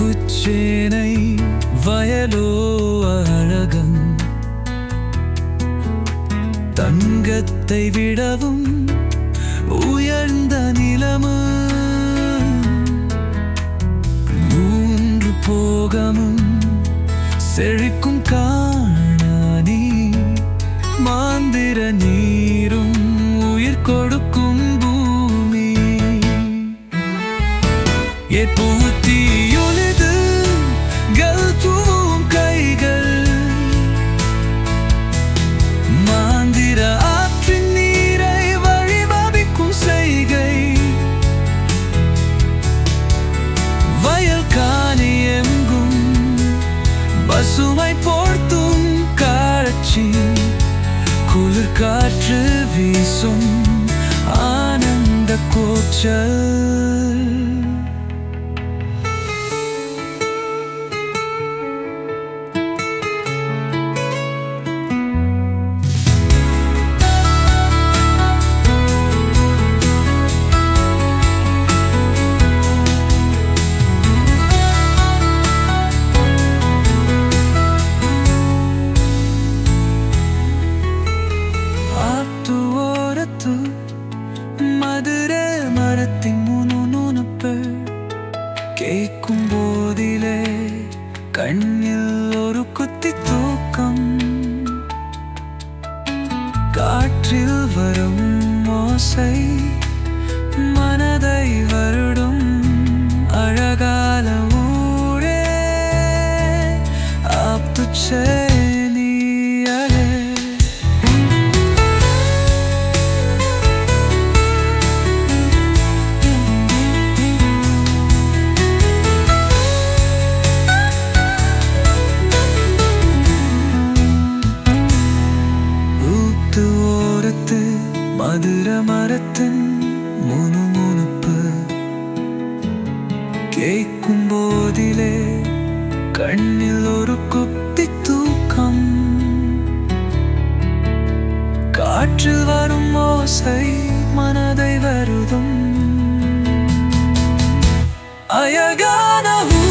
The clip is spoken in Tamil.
பூச்சேனை வயலோ அழகன் தங்கத்தை விடவும் உயர்ந்த நிலமு மூன்று போகமும் செழிக்கும் காணானி மாந்திர நீரும் உயிர் கொடுக்கும் பூமி எப்பூத்தியொலிது கல்தூம் கைகள் மாந்திர ஆற்றின் நீரை வழிமபிக்கும் செய்கை வயல் காணி எங்கும் பசுமை போர்த்தும் காட்சி குளிர் காற்று வீசும் ஆனந்த கோச்சல் ஆத்து ஓரத்து மதுரை மரத்தின் முணுநுணுப்பு கேட்கும் போதிலே கண்ணில் ஒரு குத்தி தூக்கம் காற்றில் வரும் ஓசை மனதை வருடும் அழகால ஊரே ஆப்துச்சே நீயலே ஊத்து ஓரத்து மதுர மரத்தின் முணுமுணுப்பு கேட்கும் போதிலே கண்ணில் ஒரு குத்தி தூக்கம் காற்றில் வரும் ஓசை மனதை வருதும் அழகான